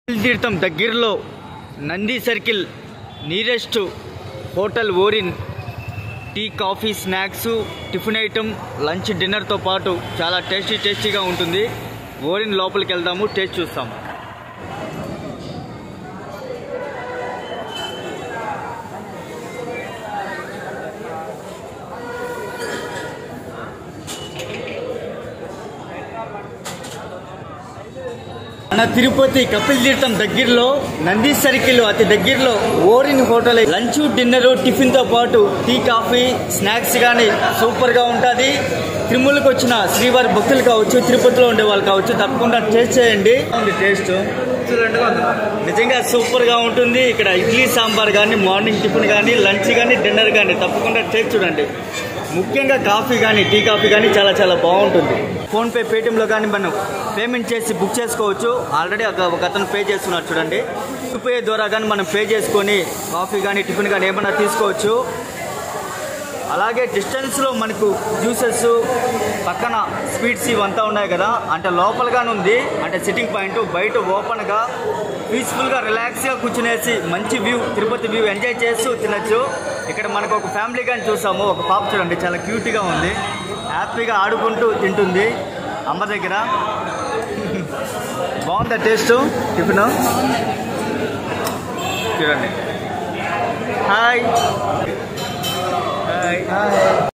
తీర్థం దగ్గరలో Nandi circle nearest hotel Orin tea coffee snacks tiffin item lunch డిన్నర్తో పాటు చాలా టేస్టీ టేస్టీగా ఉంటుంది ఓరిన్ లోపలికి వెళ్దాము టేస్ట్ చూస్తాము మన తిరుపతి కపిల్ తీర్థం దగ్గరలో నంది సర్కిల్ అతి దగ్గరలో Orin hotel lunch dinner tiffin తో పాటు టీ కాఫీ స్నాక్స్ కానీ సూపర్ గా ఉంటుంది తిరుమలకు వచ్చిన శ్రీవారి భక్తులు కావచ్చు తిరుపతిలో ఉండే వాళ్ళు కావచ్చు తప్పకుండా టేస్ట్ చేయండి ఉంది టేస్ట్ నిజంగా సూపర్ గా ఉంటుంది ఇక్కడ ఇడ్లీ సాంబార్ కానీ మార్నింగ్ టిఫిన్ కానీ లంచ్ కానీ డిన్నర్ కానీ తప్పకుండా టేస్ట్ చూడండి ముఖ్యంగా కాఫీ కానీ టీ కాఫీ కానీ చాలా చాలా బాగుంటుంది ఫోన్పే పేటిఎంలో కానీ మనం పేమెంట్ చేసి బుక్ చేసుకోవచ్చు ఆల్రెడీ ఒక ఒక అతను పే చేస్తున్నారు చూడండి యూపీఐ ద్వారా కానీ మనం పే చేసుకొని కాఫీ కానీ టిఫిన్ కానీ ఏమైనా తీసుకోవచ్చు అలాగే డిస్టెన్స్లో మనకు జ్యూసెస్ పక్కన స్వీట్స్ ఇవంతా ఉన్నాయి కదా అంటే లోపలగానే ఉంది అంటే సిట్టింగ్ పాయింట్ బయట ఓపెన్గా పీస్ఫుల్గా రిలాక్స్గా కూర్చునేసి మంచి వ్యూ తిరుపతి వ్యూ ఎంజాయ్ చేస్తూ తినచ్చు ఇక్కడ మనకు ఒక ఫ్యామిలీ కానీ చూసాము ఒక పాప చూడండి చాలా క్యూట్గా ఉంది హ్యాపీగా ఆడుకుంటూ తింటుంది అమ్మ దగ్గర బాగుందా టేస్ట్ టిఫిన్ చూడండి హాయ్ హాయ్